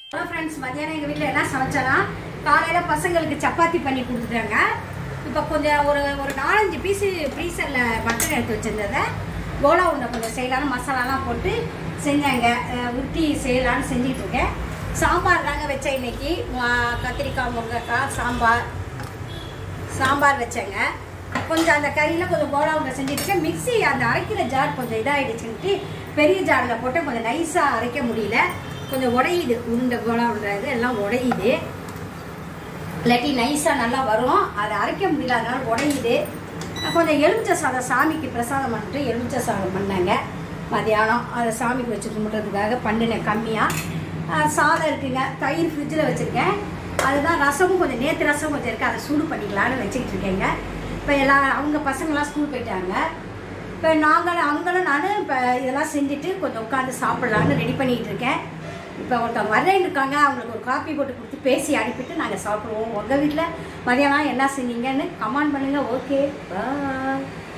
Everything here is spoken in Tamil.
ஹலோ ஃப்ரெண்ட்ஸ் மதியானம் எங்கள் வீட்டில் என்ன சமைச்சேன்னா காலையில் பசங்களுக்கு சப்பாத்தி பண்ணி கொடுத்துட்டாங்க இப்போ கொஞ்சம் ஒரு ஒரு நாலஞ்சு பீஸு ஃப்ரீசரில் மட்டன் எடுத்து வச்சுருந்ததை கோலா உருண்டை கொஞ்சம் செய்யலான்னு மசாலாலாம் போட்டு செஞ்சாங்க அஹ் உருட்டி செய்யலான்னு செஞ்சுட்டு இருக்கேன் சாம்பார் தாங்க வச்சேன் இன்னைக்கு வா- கத்திரிக்காய் முருங்கைக்காய் சாம்பார் சாம்பார் வச்சேங்க கொஞ்சம் அந்த கறியில் கொஞ்சம் கோலா உருண்டை செஞ்சுட்டு மிக்ஸி அந்த அரைக்கிற ஜார் கொஞ்சம் இதாகிடுச்சுன்ட்டு பெரிய ஜாரில் போட்டு கொஞ்சம் நைஸாக அரைக்க முடியல கொஞ்சம் உடையுது உருண்டை கோலா உருண்டை இது எல்லாம் உடையுது இல்லாட்டி நைஸாக நல்லா வரும் அதை அரைக்க முடியல அதனால உடையுது கொஞ்சம் எலுமிச்சை சாதம் சாமிக்கு பிரசாதம் பண்ணிட்டு எலுமிச்சை சாதம் பண்ணாங்க மதியானம் அதை சாமிக்கு வச்சு கும்பிட்றதுக்காக பண்ணினேன் கம்மியாக சாதம் இருக்குங்க தயிர் ஃப்ரிட்ஜில் வச்சுருக்கேன் அதுதான் ரசமும் கொஞ்சம் நேற்று ரசம் கொஞ்சம் இருக்குது அதை சூடு பண்ணிக்கலான்னு வச்சுக்கிட்டு இருக்கேங்க இப்போ எல்லாம் அவங்க பசங்களாம் ஸ்கூல் போயிட்டாங்க இப்போ நாங்களும் அவங்களும் நானும் இப்போ இதெல்லாம் செஞ்சுட்டு கொஞ்சம் உட்காந்து சாப்பிட்லான்னு ரெடி பண்ணிகிட்டு இருக்கேன் இப்போ ஒருத்தவங்க வரேன்னு இருக்காங்க அவங்களுக்கு ஒரு காப்பி போட்டு கொடுத்து பேசி அனுப்பிட்டு நாங்கள் சாப்பிடுவோம் உங்கள் வீட்டில் மதியானம் என்ன செஞ்சீங்கன்னு கமெண்ட் பண்ணுங்கள் ஓகே பாய்